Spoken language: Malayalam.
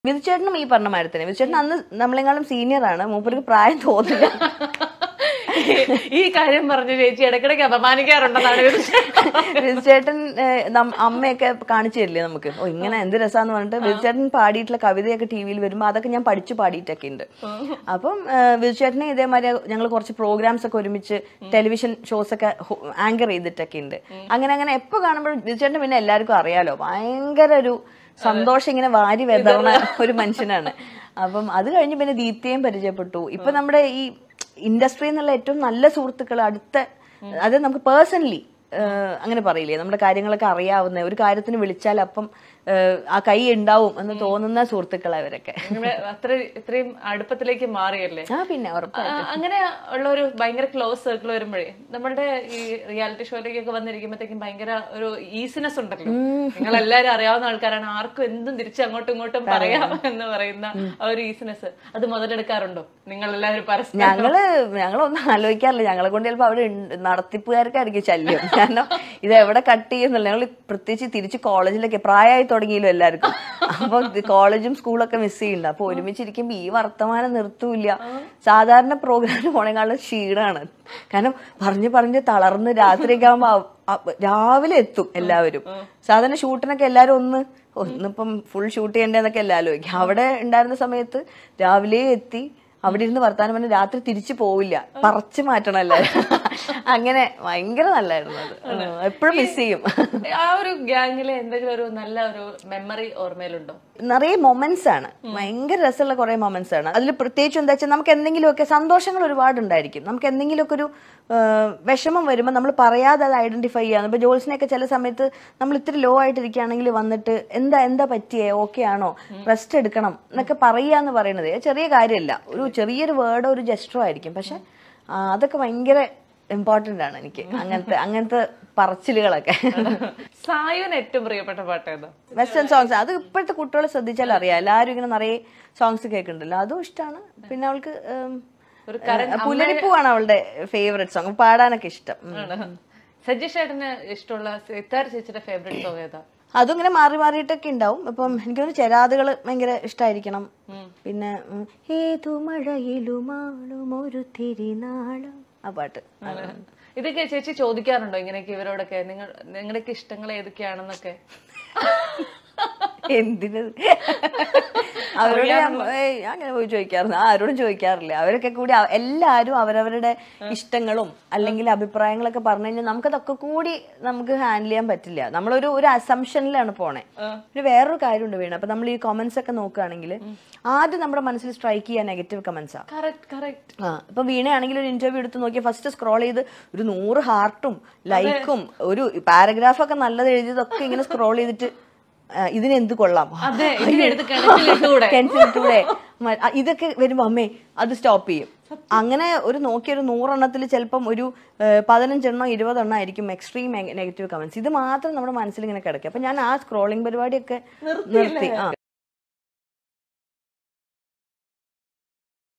വിധുചേട്ടനും ഈ പറഞ്ഞ മാതിരി തന്നെ വിധുചേട്ടൻ അന്ന് നമ്മളെക്കാളും സീനിയർ ആണ് മൂപ്പർക്ക് പ്രായം തോന്നില്ല ഈ കാര്യം പറഞ്ഞു ചേച്ചി ഇടയ്ക്കിടയ്ക്ക് അപമാനിക്കാറുണ്ടെന്നാണ് വിചാരിച്ചത്. വിധുചേട്ടൻ ഏഹ്, നം- അമ്മയൊക്കെ കാണിച്ചു തരില്ലേ നമുക്ക് ഓ ഇങ്ങനെ എന്ത് രസാന്ന് പറഞ്ഞിട്ട് വിധുചേട്ടൻ പാടിയിട്ടുള്ള കവിതയൊക്കെ ടി വിയിൽ വരുമ്പോൾ അതൊക്കെ ഞാൻ പഠിച്ചു പാടിയിട്ടൊക്കെ ഉണ്ട് അപ്പം ഏഹ്, വിധുചേട്ടനെ ഇതേമാതിരി ഞങ്ങൾ കുറച്ച് പ്രോഗ്രാംസ് ഒക്കെ ഒരുമിച്ച് ടെലിവിഷൻ ഷോസ് ഒക്കെ ആങ്കർ ചെയ്തിട്ടൊക്കെ ഉണ്ട് അങ്ങനെ അങ്ങനെ എപ്പോ കാണുമ്പോഴും വിധുചേട്ടൻ പിന്നെ എല്ലാവർക്കും അറിയാലോ ഭയങ്കര ഒരു സന്തോഷം ഇങ്ങനെ വാരി വെതർന്ന ഒരു മനുഷ്യനാണ് അപ്പം അത് കഴിഞ്ഞ് പിന്നെ ദീപ്തിയെയും പരിചയപ്പെട്ടു ഇപ്പൊ നമ്മുടെ ഈ ഇൻഡസ്ട്രി എന്നുള്ള ഏറ്റവും നല്ല സുഹൃത്തുക്കൾ അടുത്ത അത് നമുക്ക് പേഴ്സണലി അങ്ങനെ പറയില്ലേ നമ്മുടെ കാര്യങ്ങളൊക്കെ അറിയാവുന്ന ഒരു കാര്യത്തിന് വിളിച്ചാൽ അപ്പം ഏഹ്, ആ കൈ ഉണ്ടാവും എന്ന് തോന്നുന്ന സുഹൃത്തുക്കൾ അവരൊക്കെ നിങ്ങള് അത്ര ഇത്രയും അടുപ്പത്തിലേക്ക് മാറിയല്ലേ ആ പിന്നെ ഉറപ്പാ ആ, അങ്ങനെ ഉള്ള ഒരു ഭയങ്കര ക്ലോസ് സർക്കിൾ വരുമ്പോഴേ നമ്മളുടെ ഈ റിയാലിറ്റി ഷോയിലേക്കൊക്കെ വന്നിരിക്കുമ്പോഴത്തേക്കും ഭയങ്കര ഒരു ഈസിനെസ് ഉണ്ടല്ലോ നിങ്ങൾ എല്ലാവരും അറിയാവുന്ന ആൾക്കാരാണ് ആർക്കും എന്തും തിരിച്ച് അങ്ങോട്ടും ഇങ്ങോട്ടും പറയാം എന്ന് പറയുന്ന ആ ഒരു ഈസിനെസ് അത് മുതലെടുക്കാറുണ്ടോ നിങ്ങൾ എല്ലാവരും പരസ്പരം ഞങ്ങള് ഞങ്ങളൊന്നും ആലോചിക്കാറില്ല ഞങ്ങളെ കൊണ്ട് ചിലപ്പോൾ അവിടെ ഉണ്ട്- നടത്തിപ്പുകാർക്കായിരിക്കും ശല്യം കാരണം ഇത് എവിടെ കട്ട് ചെയ്യുന്നില്ല ഞങ്ങൾ പ്രത്യേകിച്ച് തിരിച്ച് കോളേജിലൊക്കെ പ്രായമായി തുടങ്ങിയല്ലോ എല്ലാവർക്കും അപ്പൊ കോളേജും സ്കൂളൊക്കെ മിസ് ചെയ്യുന്നുണ്ട് അപ്പൊ ഒരുമിച്ചിരിക്കുമ്പോ ഈ വർത്തമാനം നിർത്തൂല്ല സാധാരണ പ്രോഗ്രാമിന് പോണേക്കാളും ക്ഷീണാണ് കാരണം പറഞ്ഞു പറഞ്ഞ് തളർന്ന് രാത്രിയൊക്കെ ആകുമ്പോ അ- അ- രാവിലെ എത്തും എല്ലാവരും സാധാരണ ഷൂട്ടിനൊക്കെ എല്ലാവരും ഒന്ന് ഒന്നിപ്പം ഫുൾ ഷൂട്ട് ചെയ്യണ്ടേന്നൊക്കെ എല്ലാം ആലോചിക്കും അവിടെ ഉണ്ടായിരുന്ന സമയത്ത് രാവിലെ എത്തി അവിടെ ഇരുന്ന് വർത്താനം പറഞ്ഞ് രാത്രി തിരിച്ചു പോവില്ല പറിച്ചു മാറ്റണം എല്ലാവരും അങ്ങനെ ഭയങ്കര നല്ലായിരുന്നു അത് എപ്പോഴും മിസ് ചെയ്യും ആ ഒരു ഗ്യാങ്ങിലെ എന്തെങ്കിലും ഒരു നല്ല ഒരു മെമ്മറി ഓർമ്മയിലുണ്ടോ നിറയെ മൊമെന്റ്സ് ആണ് ഭയങ്കര രസമുള്ള കുറെ മൊമെന്റ്സ് ആണ് അതിൽ പ്രത്യേകിച്ച് എന്താ വെച്ചാൽ നമുക്ക് എന്തെങ്കിലുമൊക്കെ സന്തോഷങ്ങൾ ഒരുപാട് ഉണ്ടായിരിക്കും നമുക്ക് എന്തെങ്കിലുമൊക്കെ ഒരു ആ, വിഷമം വരുമ്പോൾ നമ്മൾ പറയാതെ അത് ഐഡന്റിഫൈ ചെയ്യാം ഇപ്പൊ ജോൾസിനെയൊക്കെ ചില സമയത്ത് നമ്മൾ ഇത്തിരി ലോ ആയിട്ടിരിക്കുകയാണെങ്കിൽ വന്നിട്ട് എന്താ എന്താ പറ്റിയേ ഓക്കെ ആണോ റെസ്റ്റ് എടുക്കണം എന്നൊക്കെ പറയുക എന്ന് പറയുന്നത് ചെറിയ കാര്യമല്ല ഒരു ചെറിയൊരു വേർഡോ ഒരു ജസ്റ്ററോ ആയിരിക്കും പക്ഷെ ആ, അതൊക്കെ ഭയങ്കര ഇമ്പോർട്ടന്റ് ആണ് എനിക്ക് അങ്ങനത്തെ അങ്ങനത്തെ പറച്ചിലുകളൊക്കെ സായുവിന് ഏറ്റവും പ്രിയപ്പെട്ട പാട്ട് ഏതാ വെസ്റ്റേൺ സോങ്സ് അത് ഇപ്പോഴത്തെ കുട്ടികളെ ശ്രദ്ധിച്ചാൽ അറിയാം എല്ലാവരും ഇങ്ങനെ നിറയെ സോങ്സ് കേൾക്കുന്നുണ്ടല്ലോ അതും ഇഷ്ടമാണ് പിന്നെ അവൾക്ക് ഉം, ഒരു ഏഹ്, പുലരിപ്പൂവാണ് അവളുടെ ഫേവറേറ്റ് സോങ് പാടാനൊക്കെ ഇഷ്ടം ഉം. ആണ് സജീഷ് ചേട്ടന് ഇഷ്ടമുള്ള സിത്താർ ചേച്ചിയുടെ ഫേവറേറ്റ് സോങ് ഏതാ അതും ഇങ്ങനെ മാറി മാറിയിട്ടൊക്കെ ഉണ്ടാവും ഇപ്പം എനിക്കൊന്ന് ചെരാതുകൾ ഭയങ്കര ഇഷ്ടമായിരിക്കണം പിന്നെ ഉം, ഏതു മഴയിലുമാളും ഒരു തിരിനാളം ആ പാട്ട് ഇതൊക്കെ ചേച്ചി ചോദിക്കാറുണ്ടോ ഇങ്ങനെയൊക്കെ ഇവരോടൊക്കെ നിങ്ങൾ നിങ്ങളുടെയൊക്കെ ഇഷ്ടങ്ങൾ ഏതൊക്കെയാണെന്നൊക്കെ എന്തിന് അവരോട് ഞാൻ ഏയ് ഞാൻ അങ്ങനെ പോയി ചോദിക്കാറില്ല ആരോടും ചോദിക്കാറില്ല അവരൊക്കെ കൂടി അവ- എല്ലാവരും അവരവരുടെ ഇഷ്ടങ്ങളും അല്ലെങ്കിൽ അഭിപ്രായങ്ങളൊക്കെ പറഞ്ഞു കഴിഞ്ഞാൽ നമുക്കതൊക്കെ കൂടി നമുക്ക് ഹാൻഡിൽ ചെയ്യാൻ പറ്റില്ല നമ്മളൊരു ഒരു അസംഷനിലാണ് പോണേ പിന്നെ വേറൊരു കാര്യമുണ്ട് വീണ അപ്പൊ നമ്മൾ ഈ കമന്റ്സ് ഒക്കെ നോക്കുകയാണെങ്കിൽ ആദ്യം നമ്മുടെ മനസ്സിൽ സ്ട്രൈക്ക് ചെയ്യാൻ നെഗറ്റീവ് കമന്റ്സാ കറക്റ്റ് കറക്റ്റ് ആ ഇപ്പൊ വീണയാണെങ്കിൽ ഒരു ഇന്റർവ്യൂ എടുത്ത് നോക്കിയാൽ ഫസ്റ്റ് സ്ക്രോൾ ചെയ്ത് ഒരു നൂറ് ഹാർട്ടും ലൈക്കും ഒരു പാരഗ്രാഫ് ഒക്കെ നല്ലത് എഴുതിയതൊക്കെ ഇങ്ങനെ സ്ക്രോൾ ചെയ്തിട്ട് ആ, ഇതിനെന്ത് കൊള്ളാം അതെ ഇതിനെ എടുത്ത് കിണറ്റിലിട്ടുകൂടെ കിണറ്റിലിട്ടൂടെ മ- ആ, ഇതൊക്കെ വരുമ്പോ അമ്മേ അത് സ്റ്റോപ്പ് ചെയ്യും അങ്ങനെ ഒരു നോക്കിയ ഒരു നൂറെണ്ണത്തിൽ ചിലപ്പം ഒരു ഏഹ്, പതിനഞ്ചെണ്ണോ ഇരുപതെണ്ണം ആയിരിക്കും എക്സ്ട്രീം നെഗറ്റീവ് കമന്റ്സ് ഇത് മാത്രം നമ്മുടെ മനസ്സിൽ ഇങ്ങനെ കിടക്കും അപ്പൊ ഞാൻ ആ സ്ക്രോളിംഗ് പരിപാടിയൊക്കെ നിർത്തി ആ